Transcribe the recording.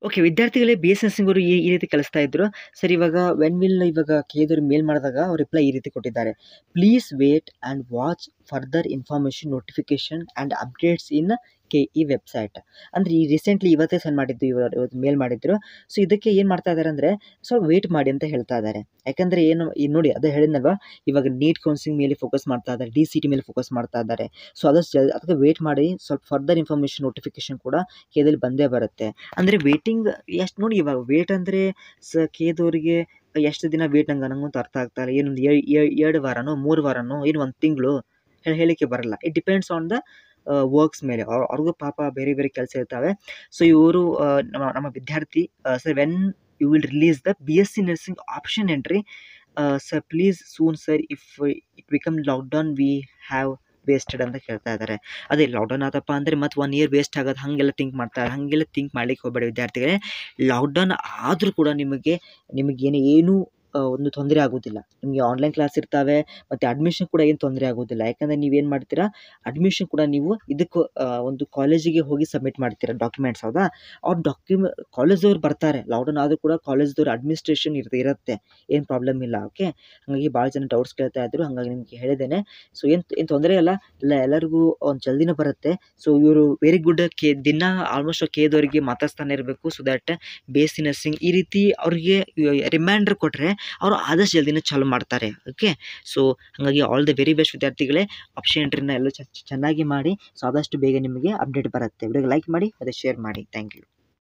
okay ವಿದ್ಯಾರ್ಥಿಗಳೇ B S nursing ಅವರು ಈ ಈ ರೀತಿ ಕಲಿಸ್ತಾ ಇದ್ರು ಸರ್ ಇವಾಗ ವೆನ್ ವಿಲ್ ಇವಾಗ ಕೇದವ್ರು ಮೇಲ್ ಮಾಡಿದಾಗ ಅವ್ರು ರಿಪ್ಲೈ ಈ ರೀತಿ ಕೊಟ್ಟಿದ್ದಾರೆ please wait and watch further information notification and updates in K E website ಅಂದರೆ ಈ ರೀಸೆಂಟ್ಲಿ ಇವತ್ತೇ ಸೆಂಡ್ ಮಾಡಿದ್ದು ಇವರು ಇವತ್ತು ಮೇಲ್ ಮಾಡಿದ್ರು ಸೊ ಇದಕ್ಕೆ ಏನು ಮಾಡ್ತಾ ಇದ್ದಾರೆ ಅಂದರೆ ಸ್ವಲ್ಪ ವೇಟ್ ಮಾಡಿ ಅಂತ ಹೇಳ್ತಾ ಇದ್ದಾರೆ ಯಾಕಂದರೆ ಏನು ಈ ನೋಡಿ ಅದೇ ಹೇಳಿದ್ನಲ್ವಾ ಇವಾಗ ನೀಟ್ ಕೌನ್ಸಿಲಿಂಗ್ ಮೇಲೆ ಫೋಕಸ್ ಮಾಡ್ತಾ ಇದ್ದಾರೆ ಡಿ ಸಿ ಟಿ ಮೇಲೆ ಫೋಕಸ್ ಮಾಡ್ತಾ ಇದ್ದಾರೆ ಸೊ ಅದಷ್ಟು ಜಲ್ ಅದಕ್ಕೆ ವೇಟ್ ಮಾಡಿ ಸ್ವಲ್ಪ ಫರ್ದರ್ ಇನ್ಫಾರ್ಮೇಷನ್ ನೋಟಿಫಿಕೇಶನ್ ಕೂಡ ಕೇದಲ್ಲಿ ಬಂದೇ ಬರುತ್ತೆ ಅಂದರೆ ವೇಟಿಂಗ್ ಎಷ್ಟು ನೋಡಿ ಇವಾಗ ವೇಟ್ ಅಂದರೆ ಸ ಕೇದವರಿಗೆ ಎಷ್ಟು ದಿನ ವೇಟ್ ನಂಗೆ ನಂಗಂತೂ ಅರ್ಥ ಆಗ್ತಾ ಇಲ್ಲ ಏನೊಂದು ಎರಡು ವಾರನೋ ಮೂರು ವಾರನೋ ಏನು ಒಂದು ತಿಂಗಳು ಹೇಳಲಿಕ್ಕೆ ಬರಲ್ಲ it depends on the works ಮೇಲೆ ಅವ್ರ ಅವ್ರಿಗೂ ಪಾಪ ಬೇರೆ ಬೇರೆ ಕೆಲಸ ಇರ್ತವೆ ಸೊ ಇವರು ನಮ್ಮ ನಮ್ಮ ವಿದ್ಯಾರ್ಥಿ sir when you will release the B S C nursing option entry sir please soon sir if it become lockdown we have wasted ಅಂತ ಕೇಳ್ತಾ ಇದ್ದಾರೆ ಅದೇ ಲಾಕ್ಡೌನ್ ಆತಪ್ಪ ಅಂದರೆ ಮತ್ತು ಒನ್ ಇಯರ್ ವೇಸ್ಟ್ ಆಗೋದು ಹಾಗೆಲ್ಲ ಥಿಂಕ್ ಮಾಡ್ತಾರೆ ಹಾಗೆಲ್ಲ ಥಿಂಕ್ ಮಾಡ್ಲಿಕ್ಕೆ ಹೋಗಬೇಡಿ ವಿದ್ಯಾರ್ಥಿಗಳೇ ಲಾಕ್ಡೌನ್ ಆದರೂ ಕೂಡ ನಿಮಗೆ ನಿಮಗೇನು ಏನೂ ಆ, ಒಂದು ತೊಂದರೆ ಆಗೋದಿಲ್ಲ ನಿಮಗೆ ಆನ್ಲೈನ್ ಕ್ಲಾಸ್ ಇರ್ತವೆ ಮತ್ತು ಅಡ್ಮಿಷನ್ ಕೂಡ ಏನು ತೊಂದರೆ ಆಗೋದಿಲ್ಲ ಯಾಕಂದರೆ ನೀವೇನು ಮಾಡ್ತೀರಾ ಅಡ್ಮಿಷನ್ ಕೂಡ ನೀವು ಇದಕ್ಕೆ ಆ, ಒಂದು ಕಾಲೇಜಿಗೆ ಹೋಗಿ ಸಬ್ಮಿಟ್ ಮಾಡ್ತೀರಾ ಡಾಕ್ಯುಮೆಂಟ್ಸ್ ಹೌದಾ ಅವ್ರು ಡಾಕ್ಯುಮೆ ಕಾಲೇಜವ್ರು ಬರ್ತಾರೆ ಲಾಕ್ಡೌನ್ ಆದರೂ ಕೂಡ ಕಾಲೇಜ್ದವ್ರು ಅಡ್ಮಿನಿಸ್ಟ್ರೇಷನ್ ಇರ್ತ ಇರುತ್ತೆ ಏನು ಪ್ರಾಬ್ಲಮ್ ಇಲ್ಲ ಓಕೆ ಹಾಗಾಗಿ ಭಾಳ ಜನ ಡೌಟ್ಸ್ ಕೇಳ್ತಾ ಇದ್ರು ಹಾಗಾಗಿ ನಿಮಗೆ ಹೇಳಿದ್ದೇನೆ ಸೊ ಏನು ಏನು ತೊಂದರೆ ಇಲ್ಲ ಇಲ್ಲ ಎಲ್ಲರಿಗೂ ಒಂದು ಜಲ್ದಿನೇ ಬರುತ್ತೆ ಸೊ ಇವರು ವೆರಿ ಗುಡ್ ಕೆ ದಿನ ಆಲ್ಮೋಸ್ಟ್ ಕೇದವರಿಗೆ ಮಾತಾಡ್ತಾನೆ ಇರಬೇಕು so that B S C nursing ಈ ರೀತಿ ಅವ್ರಿಗೆ ರಿಮೈಂಡರ್ ಕೊಟ್ಟರೆ ಅವರು ಆದಷ್ಟು ಜಲ್ದಿನೇ ಚಾಲು ಮಾಡ್ತಾರೆ ಓಕೆ ಸೊ ಹಾಗಾಗಿ ಆಲ್ ದ ವೆರಿ ಬೆಸ್ಟ್ ವಿದ್ಯಾರ್ಥಿಗಳೇ ಆಪ್ಷನ್ ಎಂಟ್ರಿನ ಎಲ್ಲ ಚೆನ್ನಾಗಿ ಮಾಡಿ ಸೊ ಆದಷ್ಟು ಬೇಗ ನಿಮಗೆ ಅಪ್ಡೇಟ್ ಬರುತ್ತೆ ವಿಡಿಯೋಗೆ ಲೈಕ್ ಮಾಡಿ ಮತ್ತು ಶೇರ್ ಮಾಡಿ ಥ್ಯಾಂಕ್ ಯು